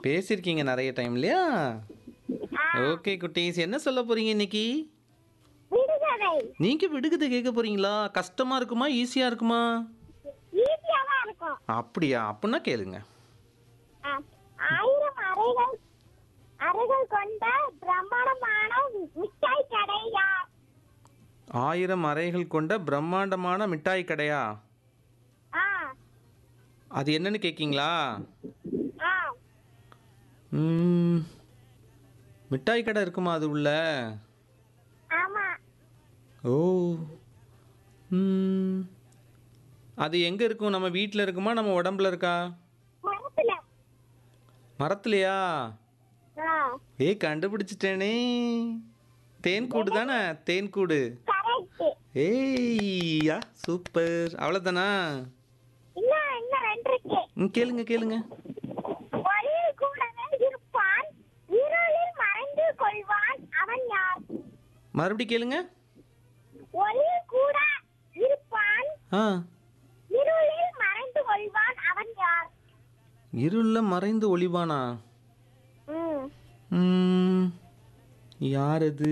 பேசியிருக்கீங்க நிறைய டைம் இல்லையா ஆ, ஓகே குட்டீஸ் என்ன சொல்ல போறீங்க இன்னைக்கு விடுகதை நீங்க விடுகதை கேட்க போறீங்களா கஷ்டமா இருக்குமா ஈஸியா இருக்குமா ஈஸியா தான் இருக்கும் அப்படியா அப்படின்னா கேளுங்க ஆ, ஆயிரம் அறைகள் அறைகள் கொண்ட பிரம்மாண்டமான மிட்டாய் கடை யார் ஆயிரம் அறைகள் கொண்ட பிரம்மாண்டமான மிட்டாய் கடையா ஆ அது என்னன்னு கேட்கீங்களா ஆ ம், மிட்டாய் கடை இருக்குமா அது உள்ள ஆமா ஓ ம், அது எங்கே இருக்கும் நம்ம வீட்டில் இருக்குமா நம்ம உடம்புல இருக்கா மரத்துல மரத்துலையா ஆ ஏய் கண்டுபிடிச்சிட்டேனே தேன்கூடு தானே தேன்கூடு கரெக்ட் ஏய்யா சூப்பர் அவ்வளோதானா இன்னும் இன்னும் ரெண்டு இருக்கு ம் கேளுங்க கேளுங்க ஒளியில் கூடவே இருப்பான் இருளில் மறைந்து கொள்வான் அவன் யார் மறுபடி கேளுங்க ஒளியில் கூட இருப்பான் ஆ இருளில் மறைந்து கொள்வான் அவன் யார் இருளில் மறைந்து ஒளிவானா ம் ம், யார் அது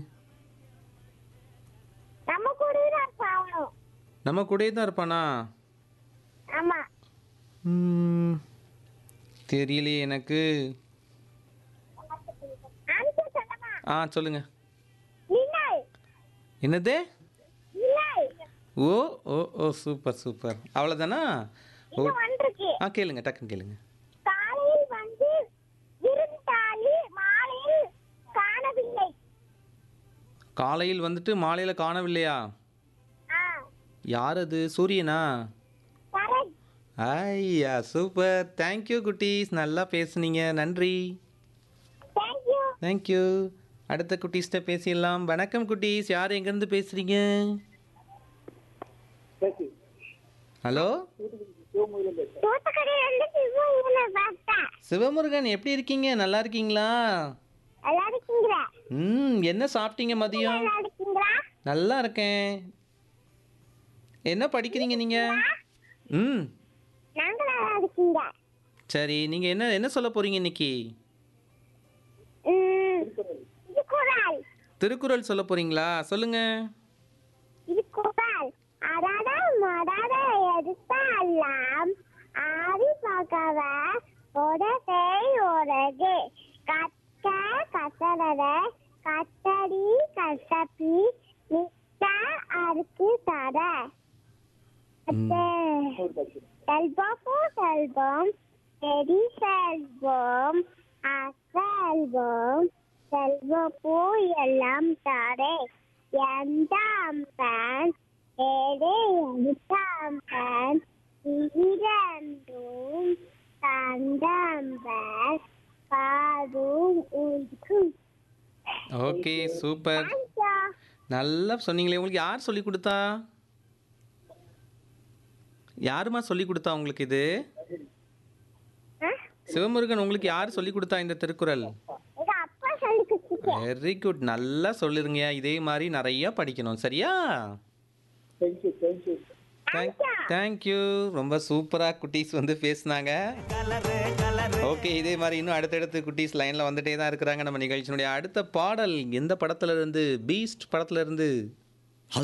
நம்ம கூட தான் இருப்பான் அவனும் நம்ம கூடயே தான் இருப்பானா ஆமா ம், தெரியலையே எனக்கு ஆன்சர் சொல்லமா ஆ சொல்லுங்க நிழல் என்னது நிழல் ஓ ஓ ஓ சூப்பர் சூப்பர் அவ்வளோதானா ஓ இன்னும் ஒன்று இருக்கு ஆ கேளுங்க டக்குன்னு கேளுங்க காலையில் வந்து இருந்தாலி மாலையில் காணவில்லை காலையில் வந்துட்டு மாலையில் காணவில்லையா ஆ யார் அது சூரியனா கரெக்ட் ஐயா சூப்பர் தேங்க்யூ குட்டீஸ் நல்லா பேசுனீங்க நன்றி தேங்க்யூ தேங்க்யூ அடுத்த குட்டீஸ்கிட்ட பேசிடலாம் வணக்கம் குட்டீஸ் யார் எங்கேருந்து பேசுகிறீங்க ஹலோ தூத்துக்குடியிலிருந்து சிவகிரியில பார்த்தேன் சிவமுருகன் எப்படி இருக்கீங்க நல்லா இருக்கீங்களா நல்லா இருக்கீங்களா ம் என்ன சாப்பிட்டீங்க மதியம் நல்லா இருக்கீங்களா நல்லா இருக்கேன் என்ன படிக்கிறீங்க நீங்கள் ம் நாங்க நல்லா இருக்கீங்க சரி நீங்கள் என்ன என்ன சொல்ல போகிறீங்க இன்னைக்கு ம், இது குரல் திருக்குறள் சொல்ல போகிறீங்களா சொல்லுங்கள் இது குரல் அடாத மடாத எடுத்தாலாம் ஆவி பார்க்கவ உடகை உலகு கற்க கசடத கத்தடி கசப்பி மிக்க அறுக்கு தர செல்வம் செல்வம் செடி செல்வம் அசெல்வம் செல்வப்பூ எல்லாம் தரே எந்த அம்பன் ஏழே எழுத்தாம்பன் இரண்டும் தந்தம்பன் பாடும் உயிர்க்கும் ஓகே சூப்பர் நல்லா சொன்னீங்களே உங்களுக்கு யார் சொல்லி கொடுத்தா யாருமா சொல்லி கொடுத்தா உங்களுக்கு இது சிவமுருகன் உங்களுக்கு யார் சொல்லி கொடுத்தா இந்த திருக்குறள் எங்க அப்பா சொல்லி கொடுத்துட்டு வெரி குட் நல்லா சொல்லிருங்க இதே மாதிரி நிறைய படிக்கணும் சரியா தேங்க்யூ ரொம்ப சூப்பராக குட்டீஸ் வந்து பேசுனாங்க ஓகே இதே மாதிரி இன்னும் அடுத்தடுத்து குட்டீஸ் லைனில் வந்துட்டே தான் இருக்கிறாங்க நம்ம நிகழ்ச்சியினுடைய அடுத்த பாடல் எந்த படத்துல இருந்து பீஸ்ட் படத்துல இருந்து